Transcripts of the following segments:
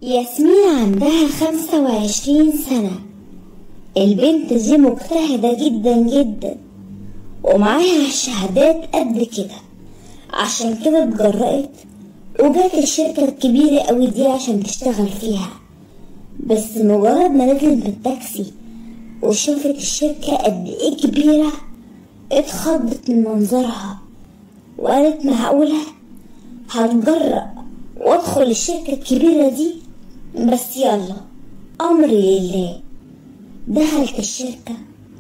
ياسمين عندها خمسة وعشرين سنة البنت دي مجتهدة جدا جدا ومعاها شهادات قد كده عشان كده اتجرأت وجات الشركة الكبيرة قوي دي عشان تشتغل فيها بس مجرد ما نزلت من التاكسي وشافت الشركة قد ايه كبيرة اتخضت من منظرها وقالت معقولة هتجرأ وادخل الشركة الكبيرة دي بس يلا أمري لله دخلت الشركة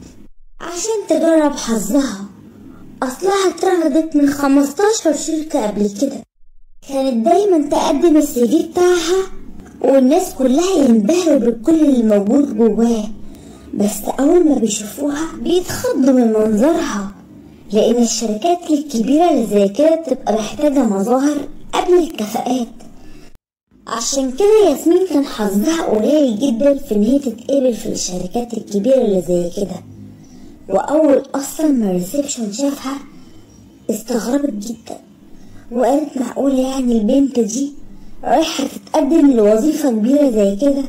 عشان تجرب حظها أصلها اترفضت من خمستاشر شركة قبل كده كانت دايما تقدم السي في بتاعها والناس كلها ينبهروا بالكل اللي موجود جواه بس أول ما بيشوفوها بيتخضوا من منظرها لأن الشركات الكبيرة اللي زي كده بتبقى محتاجة مظاهر قبل الكفاءات عشان كده ياسمين كان حظها قليل جدا في ان هي تتقبل في الشركات الكبيرة اللي زي كده وأول أصلا ما الريسبشن شافها استغربت جدا وقالت معقولة يعني البنت دي رايحة تتقدم لوظيفة كبيرة زي كده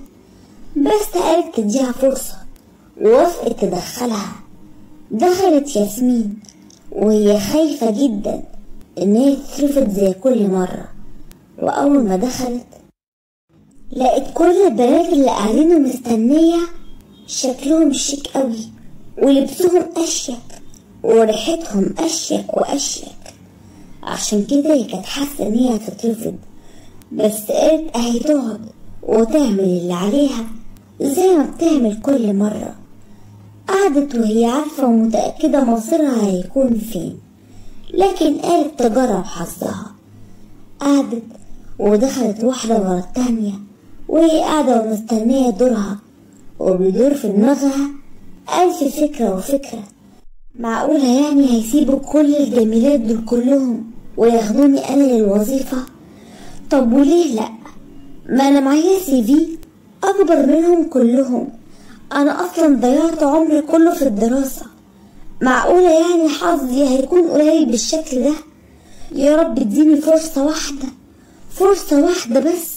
بس قالت تديها فرصة ووافقت تدخلها دخلت ياسمين وهي خايفة جدا إن هي تترفض زي كل مرة وأول ما دخلت لقيت كل البنات اللي قاعدين ومستنية شكلهم شيك قوي ولبسهم أشيك وريحتهم أشيك وأشيك عشان كده هي كانت حاسة إن هي هتترفض بس قالت أهي تقعد وتعمل اللي عليها زي ما بتعمل كل مرة قعدت وهي عارفة ومتأكدة مصيرها هيكون فين لكن قالت تجرب حظها قعدت ودخلت واحدة ورا التانية وهي قاعدة ومستنية دورها وبيدور في دماغها ألف فكرة وفكرة معقولة يعني هيسيبوا كل الجميلات دول كلهم وياخدوني أنا للوظيفة طب وليه لأ ما أنا معايا سي في أكبر منهم كلهم أنا أصلا ضيعت عمري كله في الدراسة معقولة يعني حظي هيكون قليل بالشكل ده يا رب اديني فرصة واحدة فرصة واحدة بس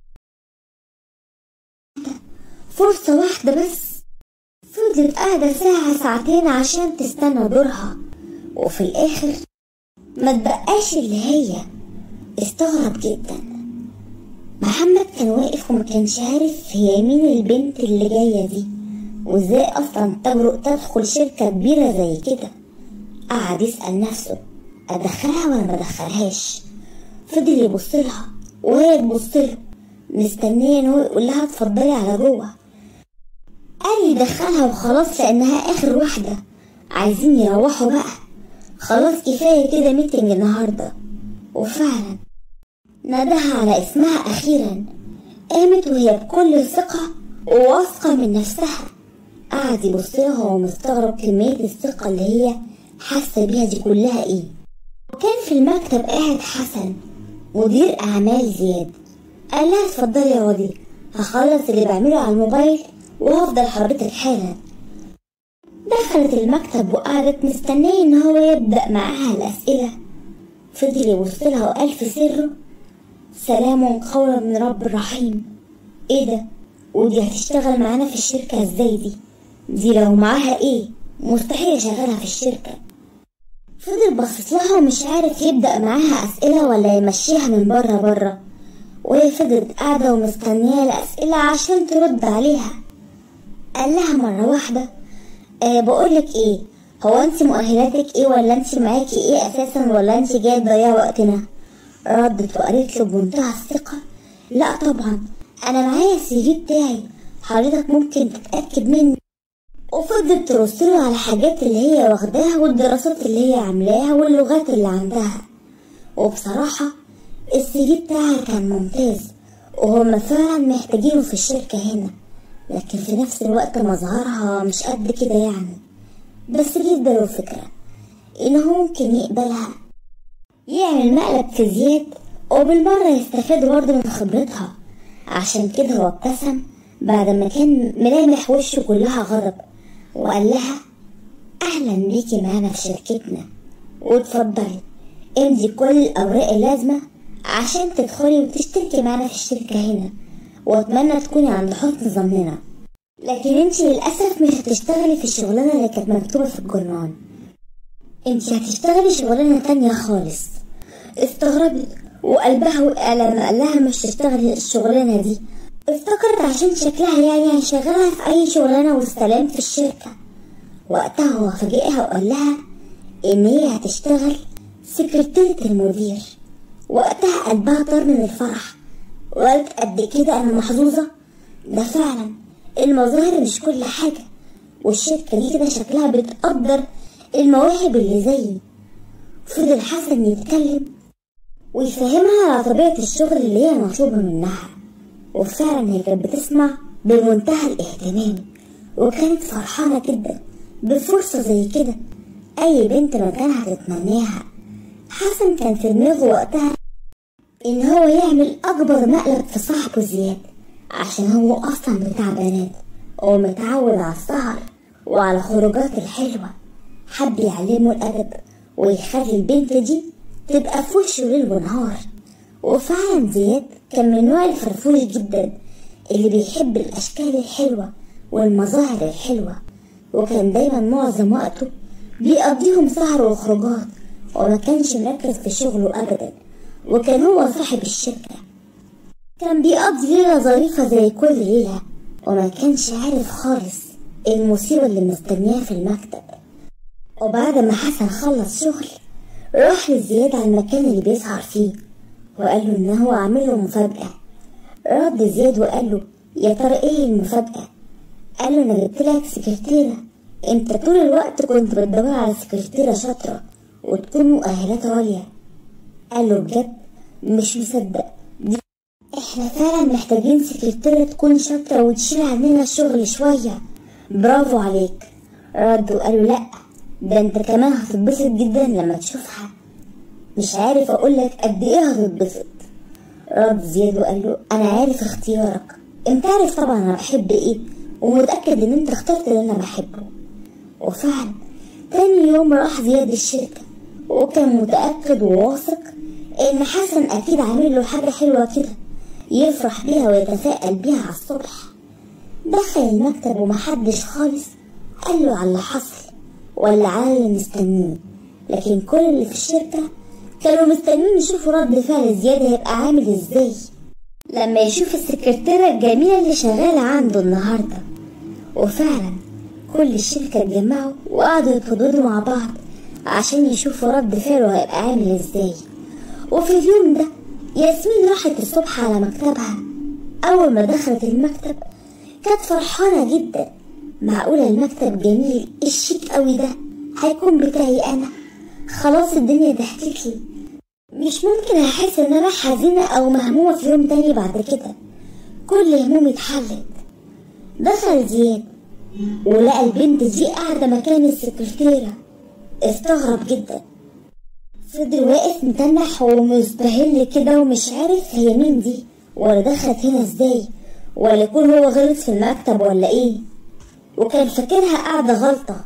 فرصة واحدة بس فضلت قاعدة ساعة ساعتين عشان تستنى دورها وفي الآخر ما تبقاش اللي هي استغرب جدا محمد كان واقف وما كانش عارف هي مين البنت اللي جاية دي وازاي اصلا تجرؤ تدخل شركة كبيرة زي كده قعد يسأل نفسه ادخلها ولا ما ادخلهاش فضل يبص لها وهي تبص له مستنيه ان هو يقول لها اتفضلي على جوه قال يدخلها وخلاص لانها اخر واحده عايزين يروحوا بقى خلاص كفايه كده ميتنج النهارده وفعلا نادها على اسمها اخيرا قامت وهي بكل ثقه وواثقه من نفسها قعد يبص لها وهو مستغرب كميه الثقه اللي هي حاسه بيها دي كلها ايه وكان في المكتب قاعد حسن مدير اعمال زياد قال لها اتفضلي يا ودي هخلص اللي بعمله على الموبايل وهفضل حضرتك حالا دخلت المكتب وقعدت مستنية ان هو يبدأ معاها الأسئلة فضل يبص لها وقال في سره سلام قولا من رب رحيم ايه ده ودي هتشتغل معانا في الشركة ازاي دي دي لو معاها ايه مستحيل اشغلها في الشركة فضل باصص لها ومش عارف يبدأ معاها أسئلة ولا يمشيها من بره بره وهي فضلت قاعدة ومستنية الأسئلة عشان ترد عليها قال لها مرة واحدة أه بقولك ايه هو انت مؤهلاتك ايه ولا انت معاكي ايه اساسا ولا انت جاية تضيعي وقتنا ردت وقالت له بمنتهى الثقة لا طبعا انا معايا السي في بتاعي حضرتك ممكن تتأكد مني وفضلت ترسله على الحاجات اللي هي واخداها والدراسات اللي هي عاملاها واللغات اللي عندها وبصراحة السي في بتاعها كان ممتاز وهم فعلا محتاجينه في الشركة هنا لكن في نفس الوقت مظهرها مش قد كده يعني بس جه في باله فكرة إنه ممكن يقبلها يعمل مقلب في زياد وبالمرة يستفاد برضه من خبرتها عشان كده هو ابتسم بعد ما كان ملامح وشه كلها غضب وقال لها أهلا بيكي معانا في شركتنا واتفضلي امضي كل الأوراق اللازمة عشان تدخلي وتشتركي معانا في الشركة هنا واتمنى تكوني عند حسن ظننا لكن انت للاسف مش هتشتغلي في الشغلانه اللي كانت مكتوبه في الجرنان انت هتشتغلي شغلانه تانية خالص استغربت وقلبها وقع لما قال لها مش تشتغلي الشغلانه دي افتكرت عشان شكلها يعني هيشغلها في اي شغلانه والسلام في الشركه وقتها هو فاجئها وقال لها ان هي هتشتغل سكرتيرة المدير وقتها قلبها طار من الفرح وقالت قد كده انا محظوظة ده فعلا المظاهر مش كل حاجة والشركة دي كده شكلها بتقدر المواهب اللي زيي فضل حسن يتكلم ويفهمها على طبيعة الشغل اللي هي مطلوبة منها وفعلا هي كانت بتسمع بمنتهى الاهتمام وكانت فرحانة جدا بفرصة زي كده أي بنت مكانها تتمناها حسن كان في دماغه وقتها إن هو يعمل أكبر مقلب في صاحبه زياد عشان هو أصلا بتاع بنات ومتعود على السهر وعلى الخروجات الحلوة حب يعلمه الأدب ويخلي البنت دي تبقى في وشه ليل ونهار وفعلا زياد كان من النوع الفرفوش جدا اللي بيحب الأشكال الحلوة والمظاهر الحلوة وكان دايما معظم وقته بيقضيهم سهر وخروجات وما كانش مركز في شغله أبدا وكان هو صاحب الشركة كان بيقضي ليلة ظريفة زي كل ليلة وما كانش عارف خالص المصيبة اللي مستنياه في المكتب وبعد ما حسن خلص شغل راح لزياد على المكان اللي بيسهر فيه وقال له إن هو عامل له مفاجأة رد زياد وقال له يا ترى إيه المفاجأة؟ قال له أنا جبت لك سكرتيرة أنت طول الوقت كنت بتدور على سكرتيرة شاطرة وتكون مؤهلات عالية قال له بجد مش مصدق دي احنا فعلا محتاجين سكرتيرة تكون شاطرة وتشيل عننا الشغل شوية برافو عليك رد وقال له لأ ده انت كمان هتتبسط جدا لما تشوفها مش عارف اقولك قد ايه هتتبسط رد زياد وقال له انا عارف اختيارك انت عارف طبعا انا بحب ايه ومتأكد ان انت اخترت اللي انا بحبه وفعلا تاني يوم راح زياد الشركة وكان متأكد وواثق ان حسن اكيد عامل له حاجة حلوة كده يفرح بيها ويتفائل بيها على الصبح دخل المكتب ومحدش خالص قال له على اللي حصل ولا على اللي مستنيه لكن كل اللي في الشركة كانوا مستنيين يشوفوا رد فعل زياد هيبقى عامل ازاي لما يشوف السكرتيرة الجميلة اللي شغالة عنده النهاردة وفعلا كل الشركة اتجمعوا وقعدوا يتفضلوا مع بعض عشان يشوفوا رد فعله هيبقى عامل ازاي وفي اليوم ده ياسمين راحت الصبح على مكتبها أول ما دخلت المكتب كانت فرحانة جدا معقولة المكتب جميل الشيك قوي ده هيكون بتاعي أنا خلاص الدنيا ضحكت لي مش ممكن أحس إن أنا حزينة أو مهمومة في يوم تاني بعد كده كل همومي اتحلت دخل زياد ولقى البنت دي قاعدة مكان السكرتيرة استغرب جدا فضل واقف متنح ومستهل كده ومش عارف هي مين دي ولا دخلت هنا ازاي ولا يكون هو غلط في المكتب ولا ايه وكان فاكرها قاعدة غلطة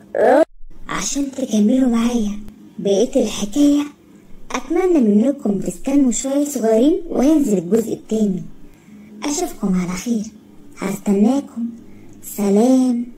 عشان تكملوا معايا بقية الحكاية أتمنى منكم تستنوا شوية صغيرين وينزل الجزء التاني أشوفكم على خير هستناكم سلام